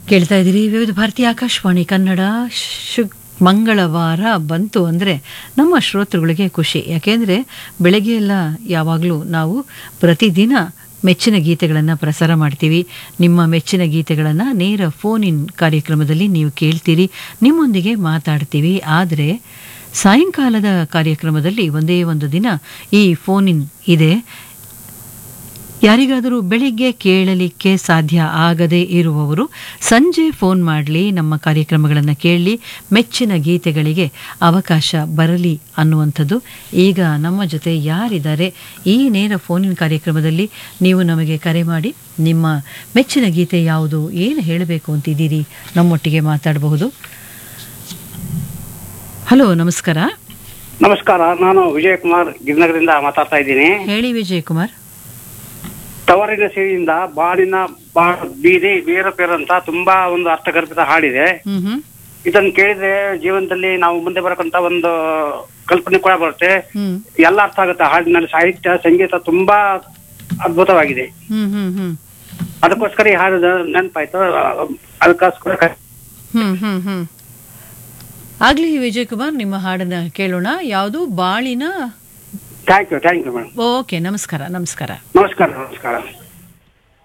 ಕೇಳ್ತಾ ಇದ್ದೀರಿ ವಿವಿಧ ಭಾರತೀಯ ಆಕಾಶವಾಣಿ ಕನ್ನಡ ಶು ಮಂಗಳವಾರ ಬಂತು ಅಂದರೆ ನಮ್ಮ ಶ್ರೋತೃಗಳಿಗೆ ಖುಷಿ ಯಾಕೆಂದರೆ ಬೆಳಗ್ಗೆ ಎಲ್ಲ ಯಾವಾಗಲೂ ನಾವು ಪ್ರತಿದಿನ ಮೆಚ್ಚಿನ ಗೀತೆಗಳನ್ನು ಪ್ರಸಾರ ಮಾಡ್ತೀವಿ ನಿಮ್ಮ ಮೆಚ್ಚಿನ ಗೀತೆಗಳನ್ನು ನೇರ ಫೋನ್ ಇನ್ ಕಾರ್ಯಕ್ರಮದಲ್ಲಿ ನೀವು ಕೇಳ್ತೀರಿ ನಿಮ್ಮೊಂದಿಗೆ ಮಾತಾಡ್ತೀವಿ ಆದರೆ ಸಾಯಂಕಾಲದ ಕಾರ್ಯಕ್ರಮದಲ್ಲಿ ಒಂದೇ ಒಂದು ದಿನ ಈ ಫೋನ್ ಇನ್ ಇದೆ ಯಾರಿಗಾದರೂ ಬೆಳಿಗ್ಗೆ ಕೇಳಲಿಕ್ಕೆ ಸಾಧ್ಯ ಆಗದೇ ಇರುವವರು ಸಂಜೆ ಫೋನ್ ಮಾಡಲಿ ನಮ್ಮ ಕಾರ್ಯಕ್ರಮಗಳನ್ನು ಕೇಳಲಿ ಮೆಚ್ಚಿನ ಗೀತೆಗಳಿಗೆ ಅವಕಾಶ ಬರಲಿ ಅನ್ನುವಂಥದ್ದು ಈಗ ನಮ್ಮ ಜೊತೆ ಯಾರಿದ್ದಾರೆ ಈ ನೇರ ಫೋನಿನ ಕಾರ್ಯಕ್ರಮದಲ್ಲಿ ನೀವು ನಮಗೆ ಕರೆ ಮಾಡಿ ನಿಮ್ಮ ಮೆಚ್ಚಿನ ಗೀತೆ ಯಾವುದು ಏನು ಹೇಳಬೇಕು ಅಂತಿದ್ದೀರಿ ನಮ್ಮೊಟ್ಟಿಗೆ ಮಾತಾಡಬಹುದು ಹಲೋ ನಮಸ್ಕಾರ ನಮಸ್ಕಾರ ನಾನು ವಿಜಯಕುಮಾರ್ ಗಿರಿನಗರದಿಂದ ಮಾತಾಡ್ತಾ ಇದ್ದೀನಿ ಹೇಳಿ ವಿಜಯ್ ಕುಮಾರ್ ತವರಿನ ಸಿರಿಯಿಂದ ಬಾಳಿನ ಬಾ ಬೀದಿ ಬೇರೆ ಪೇರು ಅಂತ ತುಂಬಾ ಒಂದು ಅರ್ಥಗರ್ಭಿತ ಹಾಡಿದೆ ಹ್ಮ್ ಹ್ಮ್ ಇದನ್ನ ಕೇಳಿದ್ರೆ ಜೀವನದಲ್ಲಿ ನಾವು ಮುಂದೆ ಬರಕಂತ ಒಂದು ಕಲ್ಪನೆ ಕೂಡ ಬರುತ್ತೆ ಹ್ಮ್ ಎಲ್ಲ ಅರ್ಥ ಆಗುತ್ತೆ ಹಾಡಿನಲ್ಲಿ ಸಾಹಿತ್ಯ ಸಂಗೀತ ತುಂಬಾ ಅದ್ಭುತವಾಗಿದೆ ಹ್ಮ್ ಹ್ಮ್ ಹ್ಮ್ ಅದಕ್ಕೋಸ್ಕರ ಈ ಹಾಡು ನೆನಪಾಯ್ತು ಅದಕ್ಕೋಸ್ಕರ ಕ- ಹ್ಮ್ ಹ್ಮ್ ಹ್ಮ್ ಆಗ್ಲಿ ವಿಜಯ್ ಕುಮಾರ್ ನಿಮ್ಮ ಹಾಡನ್ನ ಕೇಳೋಣ ಯಾವುದು ಬಾಳಿನ thank you thank you madam okay ನಮಸ್ಕಾರ ನಮಸ್ಕಾರ ನಮಸ್ಕಾರ ನಮಸ್ಕಾರ